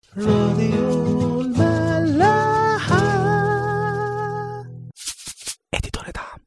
راديو الملاحة اديتور دعم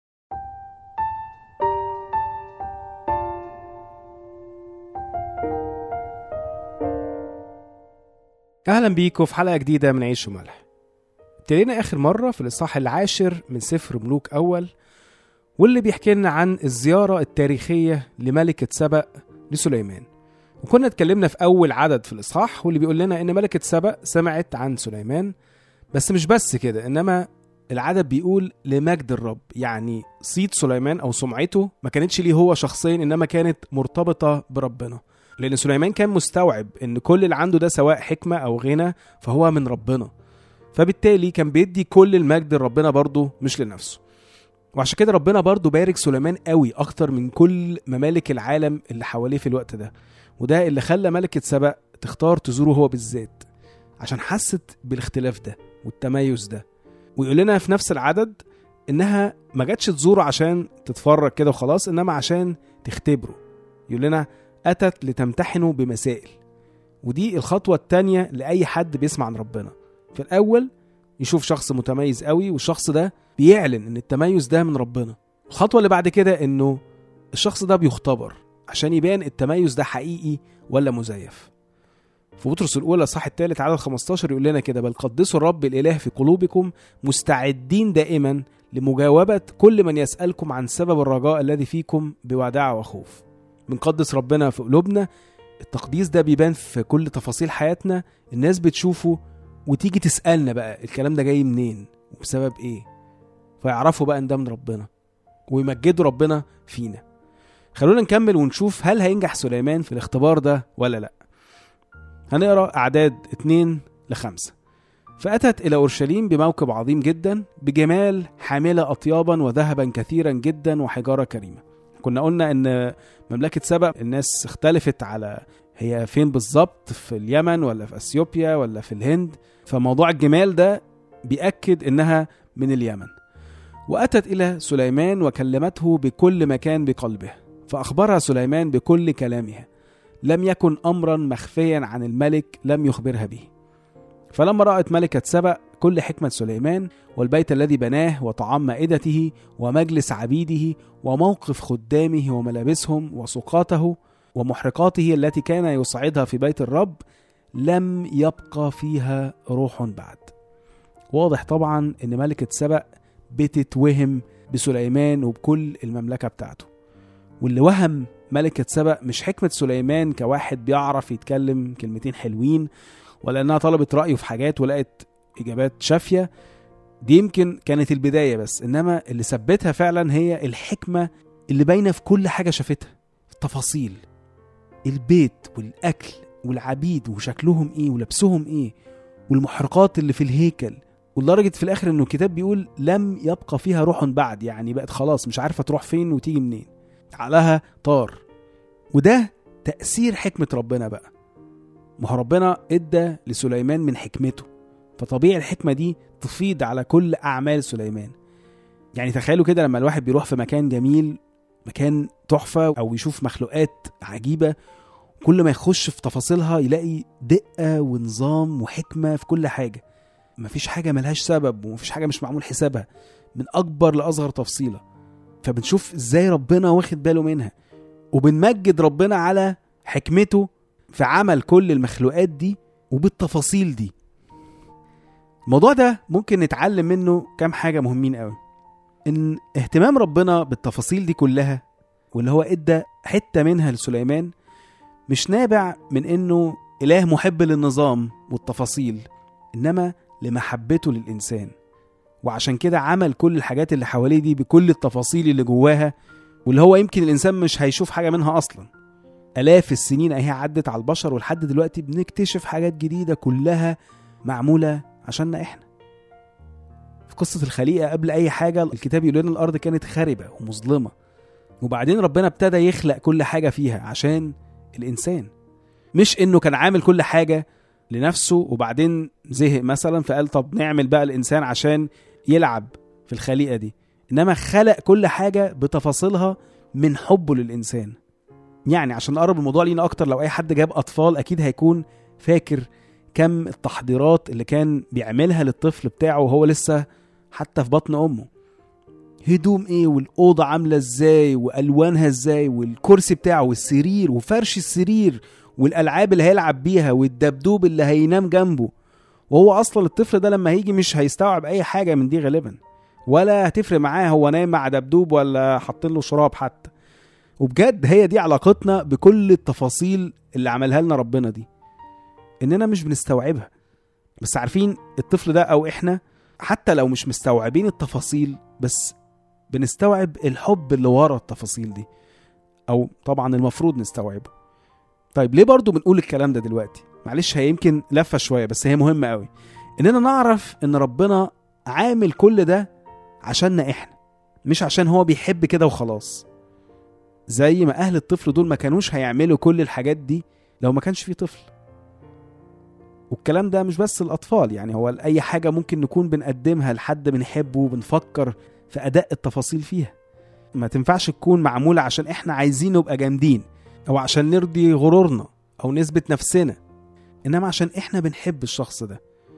اهلا بيكم في حلقه جديده من عيش وملح ابتدينا اخر مره في الاصحاح العاشر من سفر ملوك اول واللي بيحكي لنا عن الزياره التاريخيه لملكه سبأ لسليمان وكنا اتكلمنا في اول عدد في الاصحاح واللي بيقول لنا ان ملكه سبأ سمعت عن سليمان بس مش بس كده انما العدد بيقول لمجد الرب يعني صيت سليمان او سمعته ما كانتش ليه هو شخصيا انما كانت مرتبطه بربنا لان سليمان كان مستوعب ان كل اللي عنده ده سواء حكمه او غنى فهو من ربنا فبالتالي كان بيدي كل المجد لربنا برضه مش لنفسه وعشان كده ربنا برضه بارك سليمان قوي اكتر من كل ممالك العالم اللي حواليه في الوقت ده وده اللي خلى ملكة سبأ تختار تزوره هو بالذات عشان حست بالاختلاف ده والتميز ده ويقول لنا في نفس العدد انها ما جاتش تزوره عشان تتفرج كده وخلاص انما عشان تختبره يقول لنا اتت لتمتحنه بمسائل ودي الخطوة التانية لأي حد بيسمع عن ربنا في الأول يشوف شخص متميز قوي والشخص ده بيعلن ان التميز ده من ربنا الخطوة اللي بعد كده انه الشخص ده بيختبر عشان يبان التميز ده حقيقي ولا مزيف في بطرس الأولى صح الثالث عدد 15 يقول لنا كده بل قدسوا الرب الإله في قلوبكم مستعدين دائما لمجاوبة كل من يسألكم عن سبب الرجاء الذي فيكم بوداع وخوف بنقدس ربنا في قلوبنا التقديس ده بيبان في كل تفاصيل حياتنا الناس بتشوفه وتيجي تسألنا بقى الكلام ده جاي منين وبسبب ايه فيعرفوا بقى ان ده من ربنا ويمجدوا ربنا فينا خلونا نكمل ونشوف هل هينجح سليمان في الاختبار ده ولا لا هنقرا اعداد 2 لخمسة فأتت إلى أورشليم بموكب عظيم جدا بجمال حاملة أطيابا وذهبا كثيرا جدا وحجارة كريمة كنا قلنا ان مملكه سبأ الناس اختلفت على هي فين بالظبط في اليمن ولا في اثيوبيا ولا في الهند فموضوع الجمال ده بيأكد انها من اليمن واتت الى سليمان وكلمته بكل ما كان بقلبها فاخبرها سليمان بكل كلامها لم يكن امرا مخفيا عن الملك لم يخبرها به فلما رأت ملكة سبأ كل حكمة سليمان والبيت الذي بناه وطعام مائدته ومجلس عبيده وموقف خدامه وملابسهم وسقاته ومحرقاته التي كان يصعدها في بيت الرب لم يبقى فيها روح بعد واضح طبعا ان ملكة سبأ بتتوهم بسليمان وبكل المملكة بتاعته واللي وهم ملكة سبأ مش حكمة سليمان كواحد بيعرف يتكلم كلمتين حلوين ولا انها طلبت رأيه في حاجات ولقت اجابات شافيه دي يمكن كانت البدايه بس انما اللي ثبتها فعلا هي الحكمه اللي باينه في كل حاجه شافتها التفاصيل البيت والاكل والعبيد وشكلهم ايه ولبسهم ايه والمحرقات اللي في الهيكل ولدرجة في الآخر إنه الكتاب بيقول لم يبقى فيها روح بعد يعني بقت خلاص مش عارفة تروح فين وتيجي منين عقلها طار وده تأثير حكمة ربنا بقى ما هو ربنا ادى لسليمان من حكمته فطبيعي الحكمه دي تفيض على كل اعمال سليمان يعني تخيلوا كده لما الواحد بيروح في مكان جميل مكان تحفه او يشوف مخلوقات عجيبه كل ما يخش في تفاصيلها يلاقي دقه ونظام وحكمه في كل حاجه مفيش حاجه ملهاش سبب ومفيش حاجه مش معمول حسابها من اكبر لاصغر تفصيله فبنشوف ازاي ربنا واخد باله منها وبنمجد ربنا على حكمته في عمل كل المخلوقات دي وبالتفاصيل دي الموضوع ده ممكن نتعلم منه كام حاجة مهمين قوي ان اهتمام ربنا بالتفاصيل دي كلها واللي هو ادى حتة منها لسليمان مش نابع من انه اله محب للنظام والتفاصيل انما لمحبته للانسان وعشان كده عمل كل الحاجات اللي حواليه دي بكل التفاصيل اللي جواها واللي هو يمكن الانسان مش هيشوف حاجة منها اصلا آلاف السنين أهي عدت على البشر ولحد دلوقتي بنكتشف حاجات جديدة كلها معمولة عشاننا إحنا في قصة الخليقة قبل أي حاجة الكتاب يقول لنا الأرض كانت خاربة ومظلمة وبعدين ربنا ابتدى يخلق كل حاجة فيها عشان الإنسان مش إنه كان عامل كل حاجة لنفسه وبعدين زهق مثلا فقال طب نعمل بقى الإنسان عشان يلعب في الخليقة دي إنما خلق كل حاجة بتفاصيلها من حبه للإنسان يعني عشان نقرب الموضوع لينا اكتر لو اي حد جاب اطفال اكيد هيكون فاكر كم التحضيرات اللي كان بيعملها للطفل بتاعه وهو لسه حتى في بطن امه هدوم ايه والاوضه عامله ازاي والوانها ازاي والكرسي بتاعه والسرير وفرش السرير والالعاب اللي هيلعب بيها والدبدوب اللي هينام جنبه وهو اصلا الطفل ده لما هيجي مش هيستوعب اي حاجه من دي غالبا ولا هتفرق معاه هو نايم مع دبدوب ولا حاطين له شراب حتى وبجد هي دي علاقتنا بكل التفاصيل اللي عملها لنا ربنا دي اننا مش بنستوعبها بس عارفين الطفل ده او احنا حتى لو مش مستوعبين التفاصيل بس بنستوعب الحب اللي ورا التفاصيل دي او طبعا المفروض نستوعبه طيب ليه برضو بنقول الكلام ده دلوقتي معلش هي يمكن لفه شويه بس هي مهمه قوي اننا نعرف ان ربنا عامل كل ده عشاننا احنا مش عشان هو بيحب كده وخلاص زي ما اهل الطفل دول ما كانوش هيعملوا كل الحاجات دي لو ما كانش في طفل والكلام ده مش بس الاطفال يعني هو اي حاجه ممكن نكون بنقدمها لحد بنحبه وبنفكر في اداء التفاصيل فيها ما تنفعش تكون معموله عشان احنا عايزين نبقى جامدين او عشان نرضي غرورنا او نثبت نفسنا انما عشان احنا بنحب الشخص ده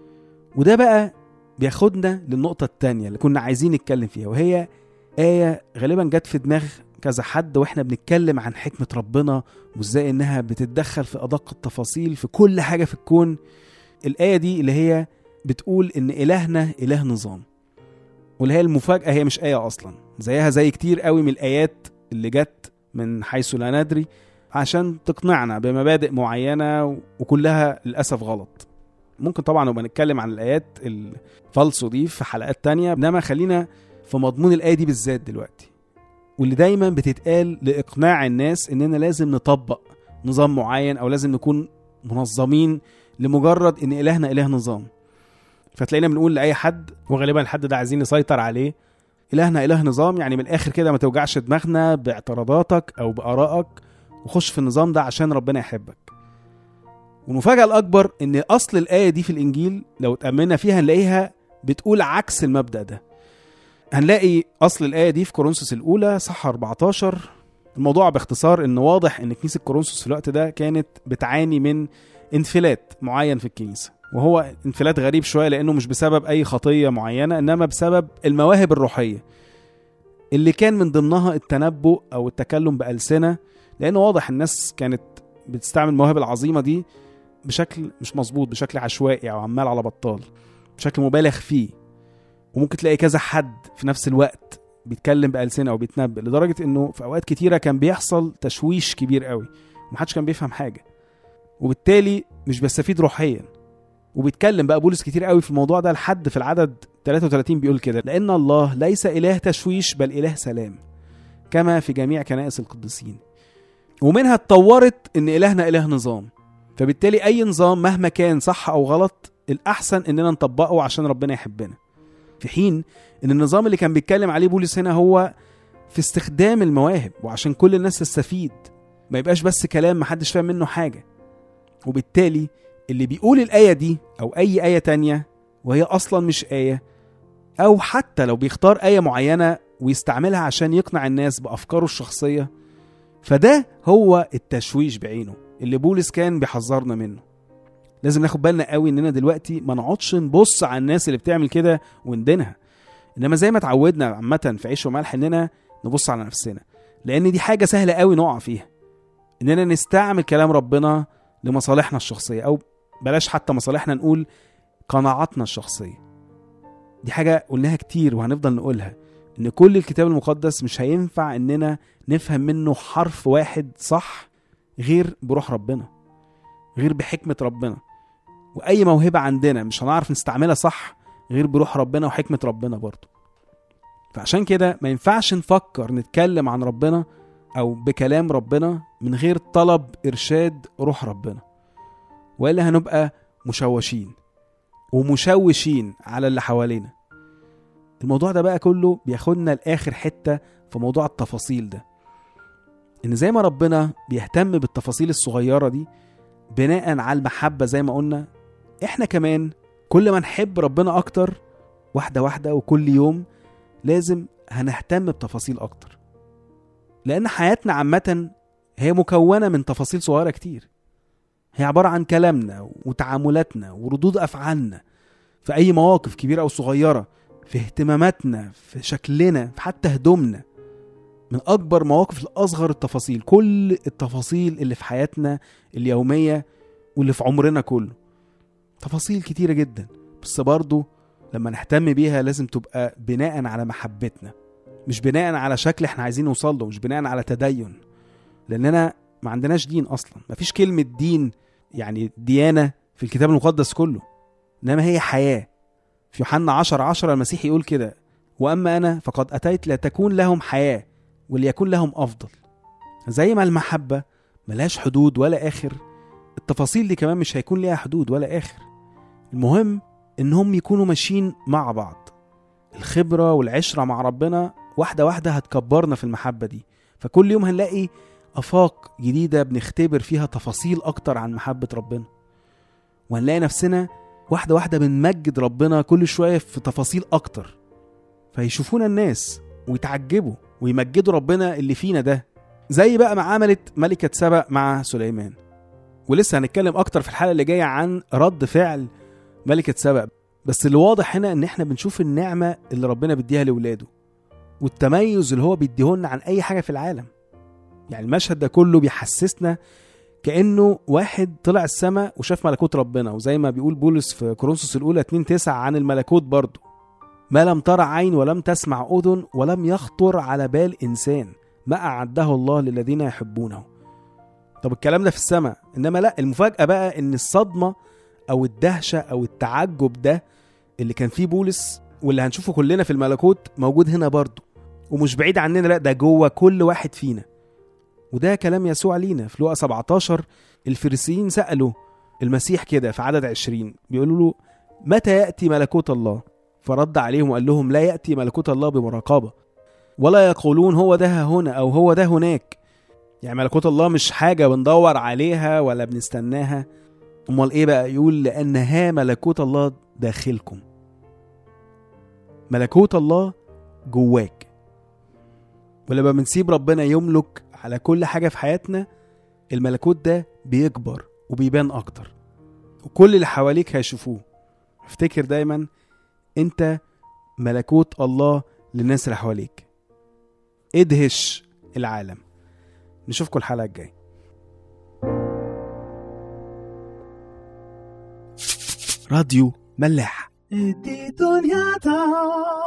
وده بقى بياخدنا للنقطة التانية اللي كنا عايزين نتكلم فيها وهي آية غالبا جت في دماغ كذا حد واحنا بنتكلم عن حكمة ربنا وازاي انها بتتدخل في ادق التفاصيل في كل حاجة في الكون الآية دي اللي هي بتقول ان إلهنا إله نظام واللي هي المفاجأة هي مش آية أصلا زيها زي كتير قوي من الآيات اللي جت من حيث لا ندري عشان تقنعنا بمبادئ معينة وكلها للأسف غلط ممكن طبعا نبقى نتكلم عن الآيات الفالصو دي في حلقات تانية إنما خلينا في مضمون الآية دي بالذات دلوقتي واللي دايما بتتقال لإقناع الناس إننا لازم نطبق نظام معين أو لازم نكون منظمين لمجرد إن إلهنا إله نظام فتلاقينا بنقول لأي حد وغالبا الحد ده عايزين نسيطر عليه إلهنا إله نظام يعني من الآخر كده ما توجعش دماغنا باعتراضاتك أو بآرائك وخش في النظام ده عشان ربنا يحبك والمفاجأة الأكبر إن أصل الآية دي في الإنجيل لو اتأملنا فيها هنلاقيها بتقول عكس المبدأ ده هنلاقي أصل الآية دي في كورنثوس الأولى صح 14 الموضوع باختصار إن واضح إن كنيسة كورنثوس في الوقت ده كانت بتعاني من انفلات معين في الكنيسة وهو انفلات غريب شوية لأنه مش بسبب أي خطية معينة إنما بسبب المواهب الروحية اللي كان من ضمنها التنبؤ أو التكلم بألسنة لأنه واضح الناس كانت بتستعمل المواهب العظيمة دي بشكل مش مظبوط بشكل عشوائي او عمال على بطال بشكل مبالغ فيه وممكن تلاقي كذا حد في نفس الوقت بيتكلم بألسنة او بيتنبأ لدرجة انه في اوقات كتيرة كان بيحصل تشويش كبير قوي ومحدش كان بيفهم حاجة وبالتالي مش بيستفيد روحيا وبيتكلم بقى بولس كتير قوي في الموضوع ده لحد في العدد 33 بيقول كده لأن الله ليس إله تشويش بل إله سلام كما في جميع كنائس القديسين ومنها اتطورت ان الهنا اله نظام فبالتالي اي نظام مهما كان صح او غلط الاحسن اننا نطبقه عشان ربنا يحبنا في حين ان النظام اللي كان بيتكلم عليه بولس هنا هو في استخدام المواهب وعشان كل الناس تستفيد ما يبقاش بس كلام محدش فاهم منه حاجة وبالتالي اللي بيقول الآية دي أو أي آية تانية وهي أصلا مش آية أو حتى لو بيختار آية معينة ويستعملها عشان يقنع الناس بأفكاره الشخصية فده هو التشويش بعينه اللي بولس كان بيحذرنا منه لازم ناخد بالنا قوي اننا دلوقتي ما نقعدش نبص على الناس اللي بتعمل كده وندينها انما زي ما اتعودنا عامه في عيش وملح اننا نبص على نفسنا لان دي حاجه سهله قوي نقع فيها اننا نستعمل كلام ربنا لمصالحنا الشخصيه او بلاش حتى مصالحنا نقول قناعاتنا الشخصيه دي حاجه قلناها كتير وهنفضل نقولها ان كل الكتاب المقدس مش هينفع اننا نفهم منه حرف واحد صح غير بروح ربنا غير بحكمة ربنا وأي موهبة عندنا مش هنعرف نستعملها صح غير بروح ربنا وحكمة ربنا برضه فعشان كده ما ينفعش نفكر نتكلم عن ربنا أو بكلام ربنا من غير طلب إرشاد روح ربنا وإلا هنبقى مشوشين ومشوشين على اللي حوالينا الموضوع ده بقى كله بياخدنا لآخر حتة في موضوع التفاصيل ده إن زي ما ربنا بيهتم بالتفاصيل الصغيرة دي بناء على المحبة زي ما قلنا إحنا كمان كل ما نحب ربنا أكتر واحدة واحدة وكل يوم لازم هنهتم بتفاصيل أكتر لأن حياتنا عامة هي مكونة من تفاصيل صغيرة كتير هي عبارة عن كلامنا وتعاملاتنا وردود أفعالنا في أي مواقف كبيرة أو صغيرة في اهتماماتنا في شكلنا في حتى هدومنا من أكبر مواقف لأصغر التفاصيل كل التفاصيل اللي في حياتنا اليومية واللي في عمرنا كله تفاصيل كتيرة جدا بس برضو لما نهتم بيها لازم تبقى بناء على محبتنا مش بناء على شكل احنا عايزين نوصل له مش بناء على تدين لاننا ما عندناش دين اصلا ما فيش كلمة دين يعني ديانة في الكتاب المقدس كله انما هي حياة في يوحنا 10 10 المسيح يقول كده واما انا فقد اتيت لتكون لهم حياة وليكون لهم افضل زي ما المحبة ملهاش حدود ولا اخر التفاصيل دي كمان مش هيكون ليها حدود ولا اخر المهم انهم يكونوا ماشيين مع بعض الخبرة والعشرة مع ربنا واحدة واحدة هتكبرنا في المحبة دي فكل يوم هنلاقي آفاق جديدة بنختبر فيها تفاصيل أكتر عن محبة ربنا وهنلاقي نفسنا واحدة واحدة بنمجد ربنا كل شوية في تفاصيل أكتر فيشوفونا الناس ويتعجبوا ويمجدوا ربنا اللي فينا ده زي بقى ما عملت ملكة سبأ مع سليمان ولسه هنتكلم أكتر في الحلقة اللي جاية عن رد فعل ملكة سبأ بس اللي واضح هنا إن إحنا بنشوف النعمة اللي ربنا بيديها لولاده والتميز اللي هو بيديهولنا عن أي حاجة في العالم يعني المشهد ده كله بيحسسنا كانه واحد طلع السماء وشاف ملكوت ربنا وزي ما بيقول بولس في كورنثوس الاولى 2 9 عن الملكوت برضه ما لم ترى عين ولم تسمع اذن ولم يخطر على بال انسان ما اعده الله للذين يحبونه طب الكلام ده في السماء انما لا المفاجاه بقى ان الصدمه او الدهشه او التعجب ده اللي كان فيه بولس واللي هنشوفه كلنا في الملكوت موجود هنا برضه ومش بعيد عننا لا ده جوه كل واحد فينا وده كلام يسوع لينا في لوقا 17 الفريسيين سألوا المسيح كده في عدد 20 بيقولوا له متى يأتي ملكوت الله فرد عليهم وقال لهم لا يأتي ملكوت الله بمراقبة ولا يقولون هو ده هنا أو هو ده هناك يعني ملكوت الله مش حاجة بندور عليها ولا بنستناها أمال إيه بقى يقول لأن ها ملكوت الله داخلكم ملكوت الله جواك ولما بنسيب ربنا يملك على كل حاجة في حياتنا الملكوت ده بيكبر وبيبان أكتر وكل اللي حواليك هيشوفوه افتكر دايما انت ملكوت الله للناس اللي حواليك ادهش العالم نشوفكم الحلقة الجاية راديو ملاح دي دنيا تا